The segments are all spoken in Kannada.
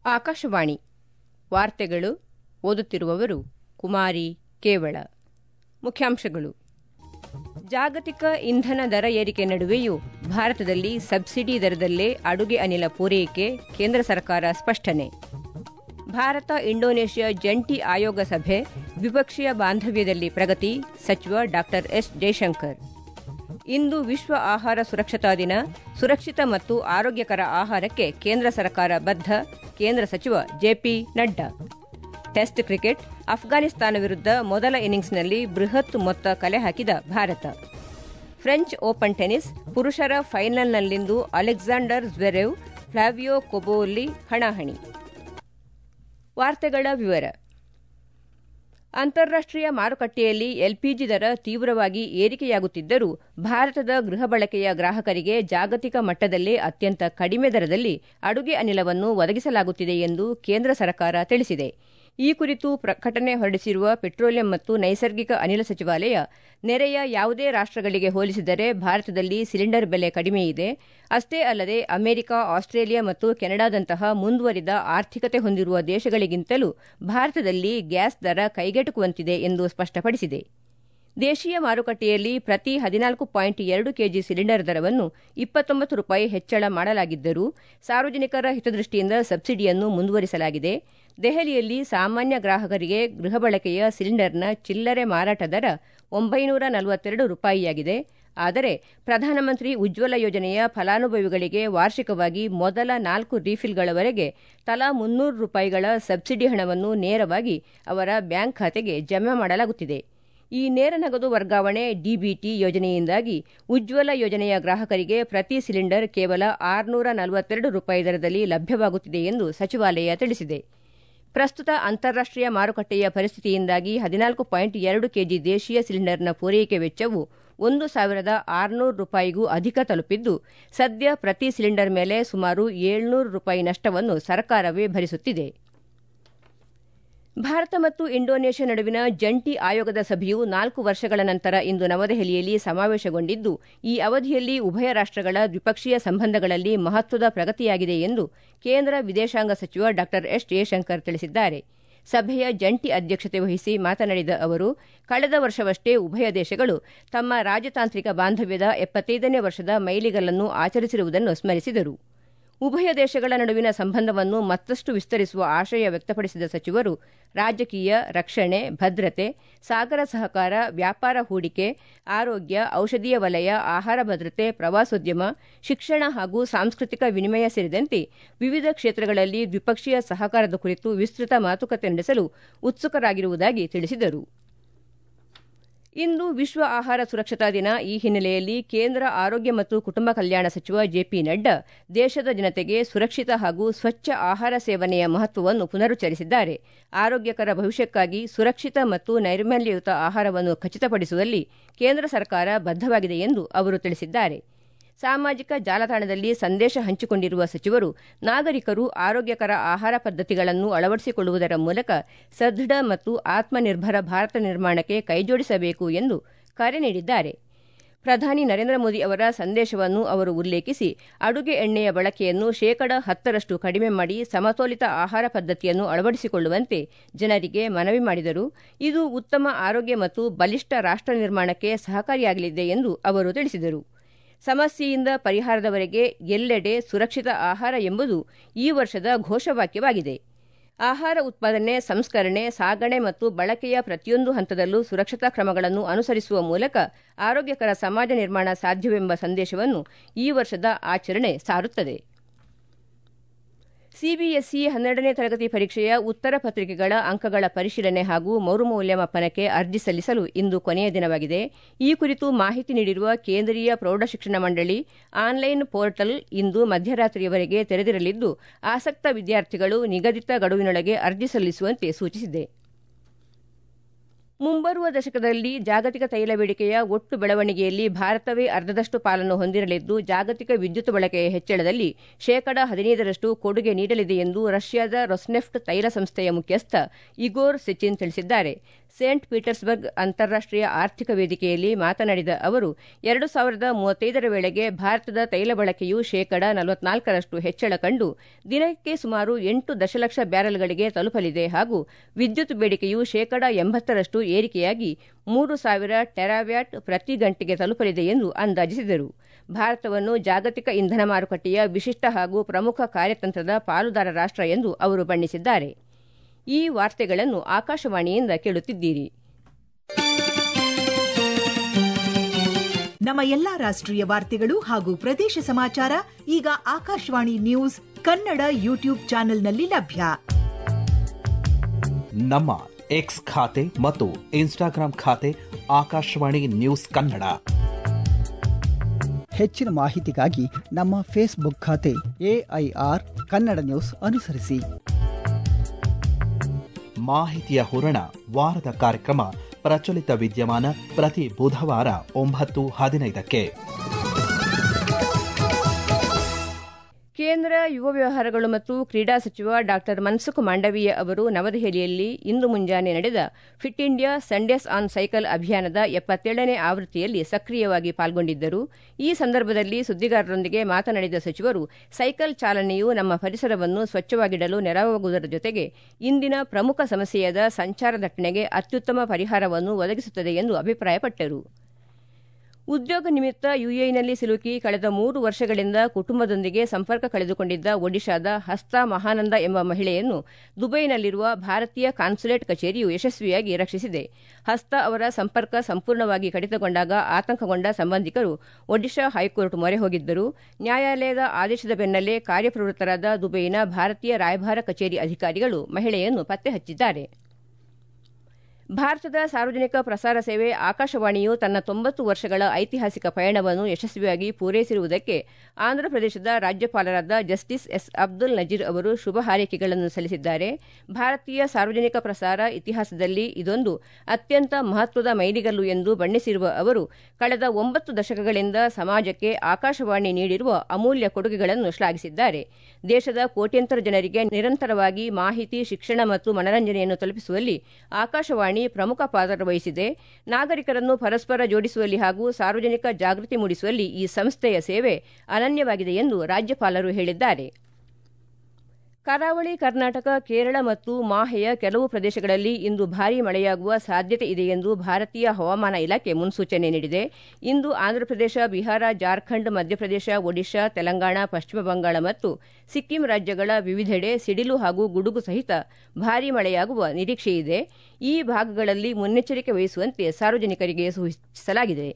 ಆಕಾಶವಾಣಿ ವಾರ್ತೆಗಳು ಓದುತ್ತಿರುವವರು ಕುಮಾರಿ ಕೇವಳ ಮುಖ್ಯಾಂಶಗಳು ಜಾಗತಿಕ ಇಂಧನ ದರ ಏರಿಕೆ ನಡುವೆಯೂ ಭಾರತದಲ್ಲಿ ಸಬ್ಸಿಡಿ ದರದಲ್ಲೇ ಅಡುಗೆ ಅನಿಲ ಪೂರೈಕೆ ಕೇಂದ್ರ ಸರ್ಕಾರ ಸ್ಪಷ್ಟನೆ ಭಾರತ ಇಂಡೋನೇಷ್ಯಾ ಜಂಟಿ ಆಯೋಗ ಸಭೆ ದ್ವಿಪಕ್ಷೀಯ ಬಾಂಧವ್ಯದಲ್ಲಿ ಪ್ರಗತಿ ಸಚಿವ ಡಾ ಎಸ್ ಜೈಶಂಕರ್ ಇಂದು ವಿಶ್ವ ಆಹಾರ ಸುರಕ್ಷತಾ ದಿನ ಸುರಕ್ಷಿತ ಮತ್ತು ಆರೋಗ್ಯಕರ ಆಹಾರಕ್ಕೆ ಕೇಂದ್ರ ಸರ್ಕಾರ ಬದ್ಧ ಕೇಂದ್ರ ಸಚಿವ JP Nadda test cricket Afghanistan ವಿರುದ್ಧ ಮೊದಲ ಇನ್ನಿಂಗ್ಸ್ನಲ್ಲಿ ಬೃಹತ್ ಮೊತ್ತ ಕಲೆ ಹಾಕಿದ ಭಾರತ ಫ್ರೆಂಚ್ ಓಪನ್ ಟೆನಿಸ್ ಪುರುಷರ ಫೈನಲ್ನಲ್ಲಿಂದು ಅಲೆಕ್ಸಾಂಡರ್ ಜ್ವೆರೆವ್ ಫ್ಲಾವಿಯೋ ಕೊಬೋಲಿ ಹಣಾಹಣಿ ವಾರ್ತೆಗಳ ವಿವರ ಅಂತಾರಾಷ್ಟೀಯ ಮಾರುಕಟ್ಟೆಯಲ್ಲಿ ಎಲ್ಪಿಜಿ ದರ ತೀವ್ರವಾಗಿ ಏರಿಕೆಯಾಗುತ್ತಿದ್ದರೂ ಭಾರತದ ಗೃಹ ಬಳಕೆಯ ಗ್ರಾಹಕರಿಗೆ ಜಾಗತಿಕ ಮಟ್ಟದಲ್ಲೇ ಅತ್ಯಂತ ಕಡಿಮೆ ದರದಲ್ಲಿ ಅಡುಗೆ ಅನಿಲವನ್ನು ಒದಗಿಸಲಾಗುತ್ತಿದೆ ಎಂದು ಕೇಂದ್ರ ಸರ್ಕಾರ ತಿಳಿಸಿದೆ ಈ ಕುರಿತು ಪ್ರಕಟಣೆ ಹೊರಡಿಸಿರುವ ಪೆಟ್ರೋಲಿಯಂ ಮತ್ತು ನೈಸರ್ಗಿಕ ಅನಿಲ ಸಚಿವಾಲಯ ನೆರೆಯ ಯಾವುದೇ ರಾಷ್ಟಗಳಿಗೆ ಹೋಲಿಸಿದರೆ ಭಾರತದಲ್ಲಿ ಸಿಲಿಂಡರ್ ಬೆಲೆ ಕಡಿಮೆಯಿದೆ ಅಷ್ಟೇ ಅಲ್ಲದೆ ಅಮೆರಿಕ ಆಸ್ಟ್ರೇಲಿಯಾ ಮತ್ತು ಕೆನಡಾದಂತಹ ಮುಂದುವರಿದ ಆರ್ಥಿಕತೆ ಹೊಂದಿರುವ ದೇಶಗಳಿಗಿಂತಲೂ ಭಾರತದಲ್ಲಿ ಗ್ಯಾಸ್ ದರ ಕೈಗೆಟುಕುವಂತಿದೆ ಎಂದು ಸ್ಪಷ್ಟಪಡಿಸಿದೆ ದೇಶೀಯ ಮಾರುಕಟ್ಟೆಯಲ್ಲಿ ಪ್ರತಿ ಹದಿನಾಲ್ಕು ಪಾಯಿಂಟ್ ಎರಡು ಕೆಜಿ ಸಿಲಿಂಡರ್ ದರವನ್ನು ಇಪ್ಪತ್ತೊಂಬತ್ತು ರೂಪಾಯಿ ಹೆಚ್ಚಳ ಮಾಡಲಾಗಿದ್ದರೂ ಸಾರ್ವಜನಿಕರ ಹಿತದೃಷ್ಟಿಯಿಂದ ಸಬ್ಸಿಡಿಯನ್ನು ಮುಂದುವರಿಸಲಾಗಿದೆ ದೆಹಲಿಯಲ್ಲಿ ಸಾಮಾನ್ಯ ಗ್ರಾಹಕರಿಗೆ ಗೃಹ ಬಳಕೆಯ ಸಿಲಿಂಡರ್ನ ಚಿಲ್ಲರೆ ಮಾರಾಟ ದರ ಒಂಬೈನೂರ ನಲವತ್ತೆರಡು ರೂಪಾಯಿಯಾಗಿದೆ ಆದರೆ ಪ್ರಧಾನಮಂತ್ರಿ ಉಜ್ವಲ ಯೋಜನೆಯ ಫಲಾನುಭವಿಗಳಿಗೆ ವಾರ್ಷಿಕವಾಗಿ ಮೊದಲ ನಾಲ್ಕು ರೀಫಿಲ್ಗಳವರೆಗೆ ತಲಾ ಮುನ್ನೂರು ರೂಪಾಯಿಗಳ ಸಬ್ಸಿಡಿ ಹಣವನ್ನು ನೇರವಾಗಿ ಅವರ ಬ್ಯಾಂಕ್ ಖಾತೆಗೆ ಜಮೆ ಮಾಡಲಾಗುತ್ತಿದೆ ಈ ನೇರ ನಗದು ವರ್ಗಾವಣೆ ಡಿಬಿಟಿ ಯೋಜನೆಯಿಂದಾಗಿ ಉಜ್ವಲ ಯೋಜನೆಯ ಗ್ರಾಹಕರಿಗೆ ಪ್ರತಿ ಸಿಲಿಂಡರ್ ಕೇವಲ ಆರುನೂರ ನಲವತ್ತೆರಡು ರೂಪಾಯಿ ದರದಲ್ಲಿ ಲಭ್ಯವಾಗುತ್ತಿದೆ ಎಂದು ಸಚಿವಾಲಯ ತಿಳಿಸಿದೆ ಪ್ರಸ್ತುತ ಅಂತಾರಾಷ್ಟೀಯ ಮಾರುಕಟ್ಟೆಯ ಪರಿಸ್ಥಿತಿಯಿಂದಾಗಿ ಹದಿನಾಲ್ಕು ಪಾಯಿಂಟ್ ಎರಡು ಕೆಜಿ ದೇಶೀಯ ಸಿಲಿಂಡರ್ನ ಪೂರೈಕೆ ವೆಚ್ಚವು ಒಂದು ಸಾವಿರದ ಆರುನೂರು ರೂಪಾಯಿಗೂ ಅಧಿಕ ತಲುಪಿದ್ದು ಸದ್ಯ ಪ್ರತಿ ಸಿಲಿಂಡರ್ ಮೇಲೆ ಸುಮಾರು ಏಳ್ನೂರು ರೂಪಾಯಿ ನಷ್ಟವನ್ನು ಸರ್ಕಾರವೇ ಭರಿಸುತ್ತಿದೆ ಭಾರತ ಮತ್ತು ಇಂಡೋನೇಷ್ಯಾ ನಡುವಿನ ಜಂಟಿ ಆಯೋಗದ ಸಭೆಯು ನಾಲ್ಕು ವರ್ಷಗಳ ನಂತರ ಇಂದು ನವದೆಹಲಿಯಲ್ಲಿ ಸಮಾವೇಶಗೊಂಡಿದ್ದು ಈ ಅವಧಿಯಲ್ಲಿ ಉಭಯ ರಾಷ್ಟಗಳ ದ್ವಿಪಕ್ಷೀಯ ಸಂಬಂಧಗಳಲ್ಲಿ ಮಹತ್ವದ ಪ್ರಗತಿಯಾಗಿದೆ ಎಂದು ಕೇಂದ್ರ ವಿದೇಶಾಂಗ ಸಚಿವ ಡಾ ಎಸ್ ಜಯಶಂಕರ್ ತಿಳಿಸಿದ್ದಾರೆ ಸಭೆಯ ಜಂಟಿ ಅಧ್ಯಕ್ಷತೆ ವಹಿಸಿ ಮಾತನಾಡಿದ ಅವರು ಕಳೆದ ವರ್ಷವಷ್ಟೇ ಉಭಯ ದೇಶಗಳು ತಮ್ಮ ರಾಜತಾಂತ್ರಿಕ ಬಾಂಧವ್ಯದ ಎಪ್ಪತ್ತೈದನೇ ವರ್ಷದ ಮೈಲಿಗಲ್ಲನ್ನು ಆಚರಿಸಿರುವುದನ್ನು ಸ್ಮರಿಸಿದರು ಉಭಯ ದೇಶಗಳ ನಡುವಿನ ಸಂಬಂಧವನ್ನು ಮತ್ತಷ್ಟು ವಿಸ್ತರಿಸುವ ಆಶಯ ವ್ಯಕ್ತಪಡಿಸಿದ ಸಚಿವರು ರಾಜಕೀಯ ರಕ್ಷಣೆ ಭದ್ರತೆ ಸಾಗರ ಸಹಕಾರ ವ್ಯಾಪಾರ ಹೂಡಿಕೆ ಆರೋಗ್ಯ ಔಷಧೀಯ ವಲಯ ಆಹಾರ ಭದ್ರತೆ ಪ್ರವಾಸೋದ್ಯಮ ಶಿಕ್ಷಣ ಹಾಗೂ ಸಾಂಸ್ಕೃತಿಕ ವಿನಿಮಯ ಸೇರಿದಂತೆ ವಿವಿಧ ಕ್ಷೇತ್ರಗಳಲ್ಲಿ ದ್ವಿಪಕ್ಷೀಯ ಸಹಕಾರದ ಕುರಿತು ವಿಸ್ತೃತ ಮಾತುಕತೆ ನಡೆಸಲು ಉತ್ಸುಕರಾಗಿರುವುದಾಗಿ ತಿಳಿಸಿದರು ಇಂದು ವಿಶ್ವ ಆಹಾರ ಸುರಕ್ಷತಾ ದಿನ ಈ ಹಿನ್ನೆಲೆಯಲ್ಲಿ ಕೇಂದ್ರ ಆರೋಗ್ಯ ಮತ್ತು ಕುಟುಂಬ ಕಲ್ಯಾಣ ಸಚಿವ ಜೆಪಿ ನಡ್ಡಾ ದೇಶದ ಜನತೆಗೆ ಸುರಕ್ಷಿತ ಹಾಗೂ ಸ್ವಚ್ಛ ಆಹಾರ ಸೇವನೆಯ ಮಹತ್ವವನ್ನು ಪುನರುಚ್ಚರಿಸಿದ್ದಾರೆ ಆರೋಗ್ಯಕರ ಭವಿಷ್ಯಕ್ಕಾಗಿ ಸುರಕ್ಷಿತ ಮತ್ತು ನೈರ್ಮಲ್ಯಯುತ ಆಹಾರವನ್ನು ಖಚಿತಪಡಿಸುವಲ್ಲಿ ಕೇಂದ್ರ ಸರ್ಕಾರ ಬದ್ಧವಾಗಿದೆ ಎಂದು ಅವರು ತಿಳಿಸಿದ್ದಾರೆ ಸಾಮಾಜಿಕ ಜಾಲತಾಣದಲ್ಲಿ ಸಂದೇಶ ಹಂಚಿಕೊಂಡಿರುವ ಸಚಿವರು ನಾಗರಿಕರು ಆರೋಗ್ಯಕರ ಆಹಾರ ಪದ್ಧತಿಗಳನ್ನು ಅಳವಡಿಸಿಕೊಳ್ಳುವುದರ ಮೂಲಕ ಸದೃಢ ಮತ್ತು ಆತ್ಮನಿರ್ಭರ ಭಾರತ ನಿರ್ಮಾಣಕ್ಕೆ ಕೈಜೋಡಿಸಬೇಕು ಎಂದು ಕರೆ ನೀಡಿದ್ದಾರೆ ಪ್ರಧಾನಿ ನರೇಂದ್ರ ಮೋದಿ ಅವರ ಸಂದೇಶವನ್ನು ಅವರು ಉಲ್ಲೇಖಿಸಿ ಅಡುಗೆ ಎಣ್ಣೆಯ ಬಳಕೆಯನ್ನು ಶೇಕಡ ಹತ್ತರಷ್ಟು ಕಡಿಮೆ ಮಾಡಿ ಸಮತೋಲಿತ ಆಹಾರ ಪದ್ಧತಿಯನ್ನು ಅಳವಡಿಸಿಕೊಳ್ಳುವಂತೆ ಜನರಿಗೆ ಮನವಿ ಮಾಡಿದರು ಇದು ಉತ್ತಮ ಆರೋಗ್ಯ ಮತ್ತು ಬಲಿಷ್ಠ ರಾಷ್ಟ ನಿರ್ಮಾಣಕ್ಕೆ ಸಹಕಾರಿಯಾಗಲಿದೆ ಎಂದು ಅವರು ತಿಳಿಸಿದರು ಸಮಸ್ಯೆಯಿಂದ ಪರಿಹಾರದವರೆಗೆ ಎಲ್ಲೆಡೆ ಸುರಕ್ಷಿತ ಆಹಾರ ಎಂಬುದು ಈ ವರ್ಷದ ಘೋಷವಾಕ್ಯವಾಗಿದೆ ಆಹಾರ ಉತ್ಪಾದನೆ ಸಂಸ್ಕರಣೆ ಸಾಗಣೆ ಮತ್ತು ಬಳಕೆಯ ಪ್ರತಿಯೊಂದು ಹಂತದಲ್ಲೂ ಸುರಕ್ಷತಾ ಕ್ರಮಗಳನ್ನು ಅನುಸರಿಸುವ ಮೂಲಕ ಆರೋಗ್ಯಕರ ಸಮಾಜ ನಿರ್ಮಾಣ ಸಾಧ್ಯವೆಂಬ ಸಂದೇಶವನ್ನು ಈ ವರ್ಷದ ಆಚರಣೆ ಸಾರುತ್ತದೆ ಸಿಬಿಎಸ್ಇ ಹನ್ನೆರಡನೇ ತರಗತಿ ಪರೀಕ್ಷೆಯ ಉತ್ತರ ಪತ್ರಿಕೆಗಳ ಅಂಕಗಳ ಪರಿಶೀಲನೆ ಹಾಗೂ ಮರುಮೌಲ್ಯಮಾಪನಕ್ಕೆ ಅರ್ಜಿ ಸಲ್ಲಿಸಲು ಇಂದು ಕೊನೆಯ ದಿನವಾಗಿದೆ ಈ ಕುರಿತು ಮಾಹಿತಿ ನೀಡಿರುವ ಕೇಂದ್ರೀಯ ಪ್ರೌಢಶಿಕ್ಷಣ ಮಂಡಳಿ ಆನ್ಲೈನ್ ಪೋರ್ಟಲ್ ಇಂದು ಮಧ್ಯರಾತ್ರಿಯವರೆಗೆ ತೆರೆದಿರಲಿದ್ದು ಆಸಕ್ತ ವಿದ್ಯಾರ್ಥಿಗಳು ನಿಗದಿತ ಗಡುವಿನೊಳಗೆ ಅರ್ಜಿ ಸಲ್ಲಿಸುವಂತೆ ಸೂಚಿಸಿದೆ ಮುಂಬರುವ ದಶಕದಲ್ಲಿ ಜಾಗತಿಕ ತೈಲ ಬೇಡಿಕೆಯ ಒಟ್ಟು ಬೆಳವಣಿಗೆಯಲ್ಲಿ ಭಾರತವೇ ಅರ್ಧದಷ್ಟು ಪಾಲನ್ನು ಹೊಂದಿರಲಿದ್ದು ಜಾಗತಿಕ ವಿದ್ಯುತ್ ಬಳಕೆಯ ಹೆಚ್ಚಳದಲ್ಲಿ ಶೇಕಡ ಹದಿನೈದರಷ್ಟು ಕೊಡುಗೆ ನೀಡಲಿದೆ ಎಂದು ರಷ್ಯಾದ ರೊಸ್ನೆಫ್ಟ್ ತೈಲ ಸಂಸ್ಥೆಯ ಮುಖ್ಯಸ್ಥ ಇಗೋರ್ ಸೆಚಿನ್ ತಿಳಿಸಿದ್ದಾರೆ ಸೇಂಟ್ ಪೀಟರ್ಸ್ಬರ್ಗ್ ಅಂತಾರಾಷ್ಟೀಯ ಆರ್ಥಿಕ ವೇದಿಕೆಯಲ್ಲಿ ಮಾತನಾಡಿದ ಅವರು ಎರಡು ಸಾವಿರದ ಮೂವತ್ತೈದರ ವೇಳೆಗೆ ಭಾರತದ ತೈಲ ಬಳಕೆಯು ಶೇಕಡ ನಲವತ್ನಾಲ್ಕರಷ್ಟು ಹೆಚ್ಚಳ ಕಂಡು ದಿನಕ್ಕೆ ಸುಮಾರು ಎಂಟು ದಶಲಕ್ಷ ಬ್ಯಾರೆಲ್ಗಳಿಗೆ ತಲುಪಲಿದೆ ಹಾಗೂ ವಿದ್ಯುತ್ ಬೇಡಿಕೆಯು ಶೇಕಡ ಎಂಬತ್ತರಷ್ಟು ಏರಿಕೆಯಾಗಿ ಮೂರು ಸಾವಿರ ಟೆರಾವ್ಯಾಟ್ ಪ್ರತಿ ಗಂಟೆಗೆ ತಲುಪಲಿದೆ ಎಂದು ಅಂದಾಜಿಸಿದರು ಭಾರತವನ್ನು ಜಾಗತಿಕ ಇಂಧನ ಮಾರುಕಟ್ಟೆಯ ವಿಶಿಷ್ಟ ಹಾಗೂ ಪ್ರಮುಖ ಕಾರ್ಯತಂತ್ರದ ಪಾಲುದಾರ ರಾಷ್ಟ ಎಂದು ಅವರು ಬಣ್ಣಿಸಿದ್ದಾರೆ ಈ ವಾರ್ತೆಗಳನ್ನು ಆಕಾಶವಾಣಿಯಿಂದ ಕೇಳುತ್ತಿದ್ದೀರಿ ನಮ್ಮ ಎಲ್ಲಾ ರಾಷ್ಟ್ರೀಯ ವಾರ್ತೆಗಳು ಹಾಗೂ ಪ್ರದೇಶ ಸಮಾಚಾರ ಈಗ ಆಕಾಶವಾಣಿ ನ್ಯೂಸ್ ಕನ್ನಡ ಯೂಟ್ಯೂಬ್ ಚಾನೆಲ್ನಲ್ಲಿ ಲಭ್ಯ ನಮ್ಮ ಎಕ್ಸ್ ಖಾತೆ ಮತ್ತು ಇನ್ಸ್ಟಾಗ್ರಾಂ ಖಾತೆ ಆಕಾಶವಾಣಿ ನ್ಯೂಸ್ ಕನ್ನಡ ಹೆಚ್ಚಿನ ಮಾಹಿತಿಗಾಗಿ ನಮ್ಮ ಫೇಸ್ಬುಕ್ ಖಾತೆ ಎಐಆರ್ ಕನ್ನಡ ನ್ಯೂಸ್ ಅನುಸರಿಸಿ ಮಾಹಿತಿಯ ಹೂರಣ ವಾರದ ಕಾರ್ಯಕ್ರಮ ಪ್ರಚಲಿತ ವಿದ್ಯಮಾನ ಪ್ರತಿ ಬುಧವಾರ ಒಂಬತ್ತು ಹದಿನೈದಕ್ಕೆ ಕೇಂದ್ರ ಯುವ ವ್ಯವಹಾರಗಳು ಮತ್ತು ಕ್ರೀಡಾ ಸಚಿವ ಡಾ ಮನ್ಸುಖ್ ಮಾಂಡವೀಯ ಅವರು ನವದೆಹಲಿಯಲ್ಲಿ ಇಂದು ಮುಂಜಾನೆ ನಡೆದ fit India Sundays on cycle ಅಭಿಯಾನದ ಎಪ್ಪತ್ತೇಳನೇ ಆವೃತ್ತಿಯಲ್ಲಿ ಸಕ್ರಿಯವಾಗಿ ಪಾಲ್ಗೊಂಡಿದ್ದರು ಈ ಸಂದರ್ಭದಲ್ಲಿ ಸುದ್ದಿಗಾರರೊಂದಿಗೆ ಮಾತನಾಡಿದ ಸಚಿವರು ಸೈಕಲ್ ಚಾಲನೆಯು ನಮ್ಮ ಪರಿಸರವನ್ನು ಸ್ವಚ್ಛವಾಗಿಡಲು ನೆರವಾಗುವುದರ ಜೊತೆಗೆ ಇಂದಿನ ಪ್ರಮುಖ ಸಮಸ್ಯೆಯಾದ ಸಂಚಾರ ದಟ್ಟಣೆಗೆ ಅತ್ಯುತ್ತಮ ಪರಿಹಾರವನ್ನು ಒದಗಿಸುತ್ತದೆ ಎಂದು ಅಭಿಪ್ರಾಯಪಟ್ಟರು ಉದ್ಯೋಗ ನಿಮಿತ್ತ ಯುಎಇನಲ್ಲಿ ಸಿಲುಕಿ ಕಳೆದ ಮೂರು ವರ್ಷಗಳಿಂದ ಕುಟುಂಬದೊಂದಿಗೆ ಸಂಪರ್ಕ ಕಳೆದುಕೊಂಡಿದ್ದ ಒಡಿಶಾದ ಹಸ್ತಾ ಮಹಾನಂದ ಎಂಬ ಮಹಿಳೆಯನ್ನು ದುಬೈನಲ್ಲಿರುವ ಭಾರತೀಯ ಕಾನ್ಸುಲೇಟ್ ಕಚೇರಿಯು ಯಶಸ್ವಿಯಾಗಿ ರಕ್ಷಿಸಿದೆ ಹಸ್ತಾ ಅವರ ಸಂಪರ್ಕ ಸಂಪೂರ್ಣವಾಗಿ ಕಡಿತಗೊಂಡಾಗ ಆತಂಕಗೊಂಡ ಸಂಬಂಧಿಕರು ಒಡಿಶಾ ಹೈಕೋರ್ಟ್ ಮೊರೆ ಹೋಗಿದ್ದರು ನ್ಯಾಯಾಲಯದ ಆದೇಶದ ಬೆನ್ನಲ್ಲೇ ಕಾರ್ಯಪ್ರವೃತ್ತರಾದ ದುಬೈನ ಭಾರತೀಯ ರಾಯಭಾರ ಕಚೇರಿ ಅಧಿಕಾರಿಗಳು ಮಹಿಳೆಯನ್ನು ಪತ್ತೆ ಹಚ್ಚಿದ್ದಾರೆ ಭಾರತದ ಸಾರ್ವಜನಿಕ ಪ್ರಸಾರ ಸೇವೆ ಆಕಾಶವಾಣಿಯು ತನ್ನ ತೊಂಬತ್ತು ವರ್ಷಗಳ ಐತಿಹಾಸಿಕ ಪಯಣವನ್ನು ಯಶಸ್ವಿಯಾಗಿ ಪೂರೈಸಿರುವುದಕ್ಕೆ ಆಂಧ್ರಪ್ರದೇಶದ ರಾಜ್ಯಪಾಲರಾದ ಜಸ್ಟಿಸ್ ಎಸ್ ಅಬ್ದುಲ್ ನಜೀರ್ ಅವರು ಶುಭ ಹಾರೈಕೆಗಳನ್ನು ಸಲ್ಲಿಸಿದ್ದಾರೆ ಭಾರತೀಯ ಸಾರ್ವಜನಿಕ ಪ್ರಸಾರ ಇತಿಹಾಸದಲ್ಲಿ ಇದೊಂದು ಅತ್ಯಂತ ಮಹತ್ವದ ಮೈಲಿಗಲ್ಲು ಎಂದು ಬಣ್ಣಿಸಿರುವ ಅವರು ಕಳೆದ ಒಂಬತ್ತು ದಶಕಗಳಿಂದ ಸಮಾಜಕ್ಕೆ ಆಕಾಶವಾಣಿ ನೀಡಿರುವ ಅಮೂಲ್ಯ ಕೊಡುಗೆಗಳನ್ನು ಶ್ಲಾಘಿಸಿದ್ದಾರೆ ದೇಶದ ಕೋಟ್ಯಂತರ ಜನರಿಗೆ ನಿರಂತರವಾಗಿ ಮಾಹಿತಿ ಶಿಕ್ಷಣ ಮತ್ತು ಮನರಂಜನೆಯನ್ನು ತಲುಪಿಸುವಲ್ಲಿ ಆಕಾಶವಾಣಿ ಪ್ರಮುಖ ಪಾತ್ರ ವಹಿಸಿದೆ ನಾಗರಿಕರನ್ನು ಪರಸ್ಪರ ಜೋಡಿಸುವಲ್ಲಿ ಹಾಗೂ ಸಾರ್ವಜನಿಕ ಜಾಗೃತಿ ಮೂಡಿಸುವಲ್ಲಿ ಈ ಸಂಸ್ಥೆಯ ಸೇವೆ ಅನನ್ಯವಾಗಿದೆ ಎಂದು ರಾಜ್ಯಪಾಲರು ಹೇಳಿದ್ದಾರೆ ಕರಾವಳಿ ಕರ್ನಾಟಕ ಕೇರಳ ಮತ್ತು ಮಾಹೆಯ ಕೆಲವು ಪ್ರದೇಶಗಳಲ್ಲಿ ಇಂದು ಭಾರೀ ಮಳೆಯಾಗುವ ಸಾಧ್ಯತೆ ಇದೆ ಎಂದು ಭಾರತೀಯ ಹವಾಮಾನ ಇಲಾಖೆ ಮುನ್ಸೂಚನೆ ನೀಡಿದೆ ಇಂದು ಆಂಧ್ರಪ್ರದೇಶ ಬಿಹಾರ ಜಾರ್ಖಂಡ್ ಮಧ್ಯಪ್ರದೇಶ ಒಡಿಶಾ ತೆಲಂಗಾಣ ಪಶ್ಚಿಮ ಬಂಗಾಳ ಮತ್ತು ಸಿಕ್ಕಿಂ ರಾಜ್ಯಗಳ ವಿವಿಧೆಡೆ ಸಿಡಿಲು ಹಾಗೂ ಗುಡುಗು ಸಹಿತ ಭಾರೀ ಮಳೆಯಾಗುವ ನಿರೀಕ್ಷೆಯಿದೆ ಈ ಭಾಗಗಳಲ್ಲಿ ಮುನ್ನೆಚ್ಚರಿಕೆ ವಹಿಸುವಂತೆ ಸಾರ್ವಜನಿಕರಿಗೆ ಸೂಚಿಸಲಾಗಿದೆ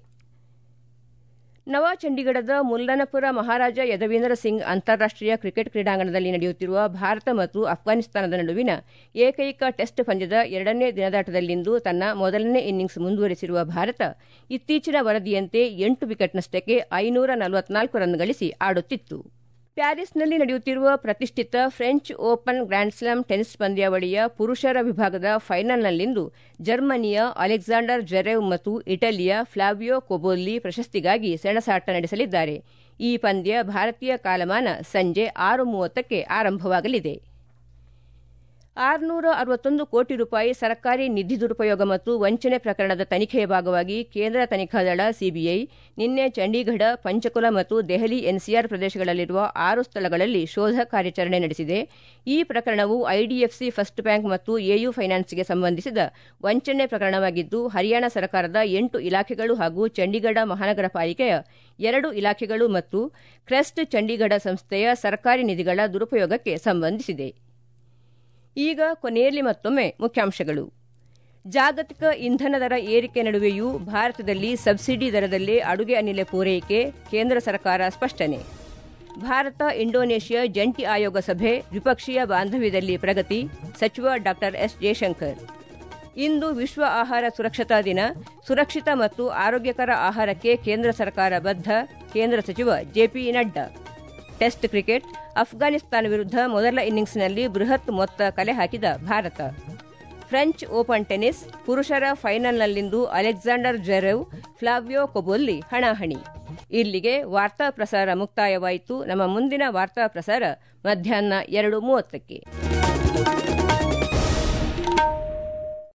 ನವ ಚಂಡೀಗಢದ ಮುಲ್ಲನಪುರ ಮಹಾರಾಜ ಯದವೀಂದ್ರ ಸಿಂಗ್ ಅಂತಾರಾಷ್ಟೀಯ ಕ್ರಿಕೆಟ್ ಕ್ರೀಡಾಂಗಣದಲ್ಲಿ ನಡೆಯುತ್ತಿರುವ ಭಾರತ ಮತ್ತು ಅಫ್ಘಾನಿಸ್ತಾನದ ನಡುವಿನ ಏಕೈಕ ಟೆಸ್ಟ್ ಪಂದ್ಯದ ಎರಡನೇ ದಿನದಾಟದಲ್ಲಿಂದು ತನ್ನ ಮೊದಲನೇ ಇನ್ನಿಂಗ್ಸ್ ಮುಂದುವರೆಸಿರುವ ಭಾರತ ಇತ್ತೀಚಿನ ವರದಿಯಂತೆ ಎಂಟು ವಿಕೆಟ್ನಷ್ಟಕ್ಕೆ ಐನೂರ ನಲವತ್ನಾಲ್ಕು ರನ್ ಗಳಿಸಿ ಆಡುತ್ತಿತ್ತು ಪ್ಯಾರಿಸ್ನಲ್ಲಿ ನಡೆಯುತ್ತಿರುವ ಪ್ರತಿಷ್ಠಿತ ಫ್ರೆಂಚ್ ಓಪನ್ ಗ್ರ್ಯಾಂಡ್ಸ್ಲಾಮ್ ಟೆನಿಸ್ ಪಂದ್ಯಾವಳಿಯ ಪುರುಷರ ವಿಭಾಗದ ಫೈನಲ್ನಲ್ಲಿಂದು ಜರ್ಮನಿಯ ಅಲೆಕ್ಸಾಂಡರ್ ಜೆರೆವ್ ಮತ್ತು ಇಟಲಿಯ ಫ್ಲಾವಿಯೋ ಕೊಬೋಲ್ಲಿ ಪ್ರಶಸ್ತಿಗಾಗಿ ಸೆಣಸಾಟ ನಡೆಸಲಿದ್ದಾರೆ ಈ ಪಂದ್ಯ ಭಾರತೀಯ ಕಾಲಮಾನ ಸಂಜೆ ಆರು ಮೂವತ್ತಕ್ಕೆ ಆರಂಭವಾಗಲಿದೆ ಆರುನೂರ ಅರವತ್ತೊಂದು ಕೋಟಿ ರೂಪಾಯಿ ಸರ್ಕಾರಿ ನಿಧಿ ದುರುಪಯೋಗ ಮತ್ತು ವಂಚನೆ ಪ್ರಕರಣದ ತನಿಖೆಯ ಭಾಗವಾಗಿ ಕೇಂದ್ರ ತನಿಖಾ ದಳ ಸಿಬಿಐ ನಿನ್ನೆ ಚಂಡೀಗಢ ಪಂಚಕುಲ ಮತ್ತು ದೆಹಲಿ ಎನ್ಸಿಆರ್ ಪ್ರದೇಶಗಳಲ್ಲಿರುವ ಆರು ಸ್ಥಳಗಳಲ್ಲಿ ಶೋಧ ಕಾರ್ಯಾಚರಣೆ ನಡೆಸಿದೆ ಈ ಪ್ರಕರಣವು ಐಡಿಎಫ್ಸಿ ಫಸ್ಟ್ ಬ್ಯಾಂಕ್ ಮತ್ತು ಎಯು ಫೈನಾನ್ಸ್ಗೆ ಸಂಬಂಧಿಸಿದ ವಂಚನೆ ಪ್ರಕರಣವಾಗಿದ್ದು ಹರಿಯಾಣ ಸರ್ಕಾರದ ಎಂಟು ಇಲಾಖೆಗಳು ಹಾಗೂ ಚಂಡೀಗಢ ಮಹಾನಗರ ಪಾಲಿಕೆಯ ಎರಡು ಇಲಾಖೆಗಳು ಮತ್ತು ಕ್ರೆಸ್ಟ್ ಚಂಡೀಗಢ ಸಂಸ್ಥೆಯ ಸರ್ಕಾರಿ ನಿಧಿಗಳ ದುರುಪಯೋಗಕ್ಕೆ ಸಂಬಂಧಿಸಿದೆ ಈಗ ಕೊನೆಯಲ್ಲಿ ಮತ್ತೊಮ್ಮೆ ಮುಖ್ಯಾಂಶಗಳು ಜಾಗತಿಕ ಇಂಧನ ದರ ಏರಿಕೆ ನಡುವೆಯೂ ಭಾರತದಲ್ಲಿ ಸಬ್ಸಿಡಿ ದರದಲ್ಲೇ ಅಡುಗೆ ಅನಿಲ ಪೂರೈಕೆ ಕೇಂದ್ರ ಸರ್ಕಾರ ಸ್ಪಷ್ಟನೆ ಭಾರತ ಇಂಡೋನೇಷ್ಯಾ ಜಂಟಿ ಆಯೋಗ ಸಭೆ ದ್ವಿಪಕ್ಷೀಯ ಬಾಂಧವ್ಯದಲ್ಲಿ ಪ್ರಗತಿ ಸಚಿವ ಡಾ ಎಸ್ ಜಯಶಂಕರ್ ಇಂದು ವಿಶ್ವ ಆಹಾರ ಸುರಕ್ಷತಾ ದಿನ ಸುರಕ್ಷಿತ ಮತ್ತು ಆರೋಗ್ಯಕರ ಆಹಾರಕ್ಕೆ ಕೇಂದ್ರ ಸರ್ಕಾರ ಬದ್ಧ ಕೇಂದ್ರ ಸಚಿವ JP Nadda test cricket Afghanistan ವಿರುದ್ಧ ಮೊದಲ ಇನ್ನಿಂಗ್ಸ್ನಲ್ಲಿ ಬೃಹತ್ ಮೊತ್ತ ಕಲೆ ಹಾಕಿದ ಭಾರತ ಫ್ರೆಂಚ್ ಓಪನ್ ಟೆನಿಸ್ ಪುರುಷರ ಫೈನಲ್ನಲ್ಲಿಂದು ಅಲೆಕ್ಸಾಂಡರ್ ಜೆರೆವ್ ಫ್ಲಾವಿಯೋ ಕೊಬೊಲ್ಲಿ ಹಣಾಹಣಿ ಇಲ್ಲಿಗೆ ವಾರ್ತಾ ಪ್ರಸಾರ ಮುಕ್ತಾಯವಾಯಿತು ನಮ್ಮ ಮುಂದಿನ ವಾರ್ತಾ ಪ್ರಸಾರ ಮಧ್ಯಾಹ್ನ ಎರಡು ಮೂವತ್ತಕ್ಕೆ